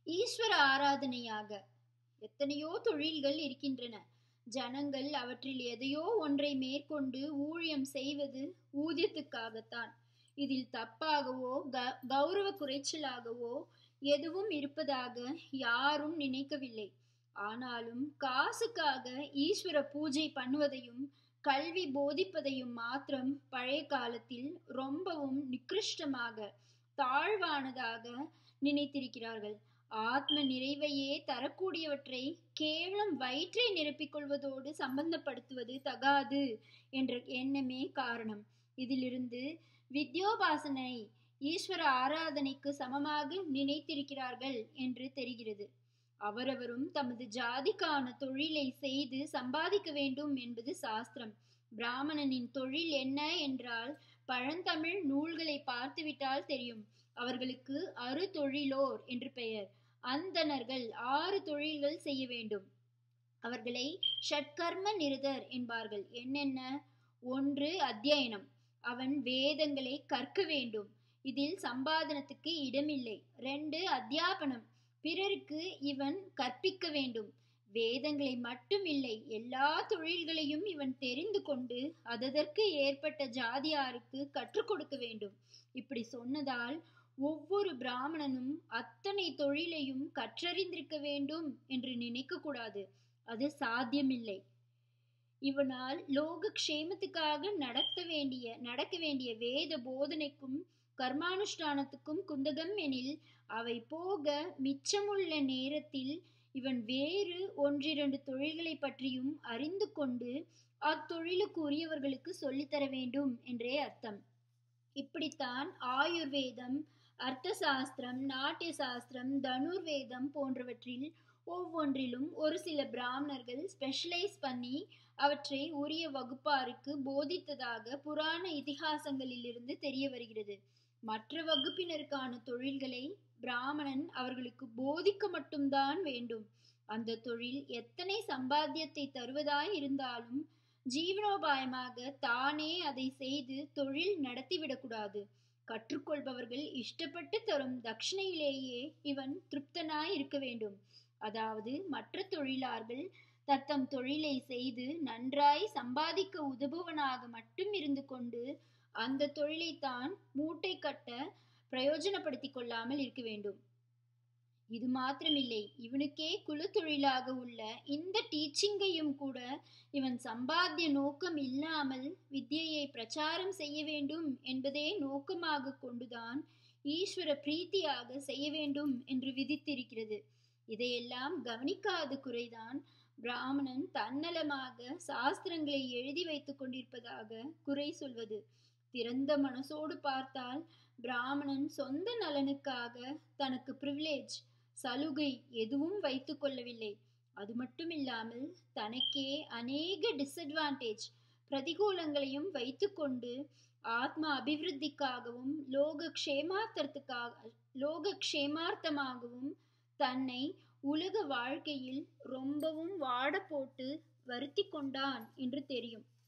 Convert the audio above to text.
ஈஸ்வர ஆராதனையாக எத்தனையோ தொழில்கள் இருக்கின்றன ஜனங்கள் அவற்றில் எதையோ ஒன்றை மேற்கொண்டு ஊழியம் செய்வது ஊதியத்துக்காகத்தான் இதில் தப்பாகவோ க- கௌரவ குறைச்சலாகவோ எதுவும் இருப்பதாக யாரும் நினைக்கவில்லை ஆனாலும் காசுக்காக ஈஸ்வர பூஜை பண்ணுவதையும் கல்வி போதிப்பதையும் மாத்திரம் பழைய காலத்தில் ரொம்பவும் நிகிருஷ்டமாக தாழ்வானதாக நினைத்திருக்கிறார்கள் ஆத்ம நிறைவையே தரக்கூடியவற்றை கேவலம் வயிற்றை நிரப்பிக் கொள்வதோடு சம்பந்தப்படுத்துவது தகாது என்ற எண்ணமே காரணம் இதிலிருந்து வித்யோபாசனை ஈஸ்வர ஆராதனைக்கு சமமாக நினைத்திருக்கிறார்கள் என்று தெரிகிறது அவரவரும் தமது ஜாதிக்கான தொழிலை செய்து சம்பாதிக்க வேண்டும் என்பது சாஸ்திரம் பிராமணனின் தொழில் என்ன என்றால் பழந்தமிழ் நூல்களை பார்த்துவிட்டால் தெரியும் அவர்களுக்கு அறு தொழிலோர் என்று பெயர் அந்தணர்கள் ஆறு தொழில்கள் செய்ய வேண்டும் அவர்களை ஷட்கர்ம நிருதர் என்பார்கள் என்னென்ன ஒன்று அத்தியனம் அவன் வேதங்களை கற்க வேண்டும் இதில் சம்பாதனத்துக்கு இடமில்லை ரெண்டு அத்தியாபனம் பிறருக்கு இவன் கற்பிக்க வேண்டும் வேதங்களை மட்டுமில்லை எல்லா தொழில்களையும் இவன் தெரிந்து கொண்டு அதற்கு ஏற்பட்ட ஜாதியாருக்கு கற்றுக் கொடுக்க வேண்டும் இப்படி சொன்னதால் ஒவ்வொரு பிராமணனும் அத்தனை தொழிலையும் கற்றறிந்திருக்க வேண்டும் என்று நினைக்க கூடாது அது சாத்தியமில்லை இவனால் லோக க்ஷேமத்துக்காக நடத்த வேண்டிய நடக்க வேண்டிய வேத போதனைக்கும் கர்மானுஷ்டானத்துக்கும் குந்தகம் எனில் அவை போக மிச்சமுள்ள நேரத்தில் இவன் வேறு ஒன்றிரண்டு தொழில்களை பற்றியும் அறிந்து கொண்டு அத்தொழிலுக்கு உரியவர்களுக்கு சொல்லித்தர வேண்டும் என்றே அர்த்தம் இப்படித்தான் ஆயுர்வேதம் அர்த்த சாஸ்திரம் நாட்டிய சாஸ்திரம் தனுர்வேதம் போன்றவற்றில் ஒவ்வொன்றிலும் ஒரு சில பிராமணர்கள் ஸ்பெஷலைஸ் பண்ணி அவற்றை உரிய வகுப்பாருக்கு போதித்ததாக புராண இதிகாசங்களிலிருந்து தெரிய வருகிறது மற்ற வகுப்பினருக்கான தொழில்களை பிராமணன் அவர்களுக்கு போதிக்க மட்டும்தான் வேண்டும் அந்த தொழில் எத்தனை சம்பாத்தியத்தை தருவதாய் இருந்தாலும் ஜீவனோபாயமாக தானே அதை செய்து தொழில் நடத்திவிடக்கூடாது கற்றுக்கொள்பவர்கள் இஷ்டப்பட்டு தரும் தட்சிணையிலேயே இவன் திருப்தனாய் இருக்க வேண்டும் அதாவது மற்ற தொழிலார்கள் தத்தம் தொழிலை செய்து நன்றாய் சம்பாதிக்க உதவுவனாக மட்டும் இருந்து கொண்டு அந்த தொழிலை தான் மூட்டை கட்ட பிரயோஜனப்படுத்திக் கொள்ளாமல் இருக்க வேண்டும் இது மாத்திரமில்லை இவனுக்கே குல தொழிலாக உள்ள இந்த டீச்சிங்கையும் கூட இவன் சம்பாத்திய நோக்கம் இல்லாமல் வித்யையை பிரச்சாரம் செய்ய வேண்டும் என்பதே நோக்கமாக கொண்டுதான் ஈஸ்வர பிரீத்தியாக செய்ய வேண்டும் என்று விதித்திருக்கிறது இதையெல்லாம் கவனிக்காத குறைதான் பிராமணன் தன்னலமாக சாஸ்திரங்களை எழுதி வைத்துக் கொண்டிருப்பதாக குறை சொல்வது திறந்த மனசோடு பார்த்தால் பிராமணன் சொந்த நலனுக்காக தனக்கு பிரிவிலேஜ் சலுகை எதுவும் வைத்துக் கொள்ளவில்லை அது மட்டும் இல்லாமல் தனக்கே அநேக டிஸ்அட்வான்டேஜ் பிரதிகூலங்களையும் வைத்துக்கொண்டு ஆத்ம அபிவிருத்திக்காகவும் லோக க்ஷேமார்த்தத்துக்காக லோக க்ஷேமார்த்தமாகவும் தன்னை உலக வாழ்க்கையில் ரொம்பவும் வாட போட்டு வருத்தி கொண்டான் என்று தெரியும்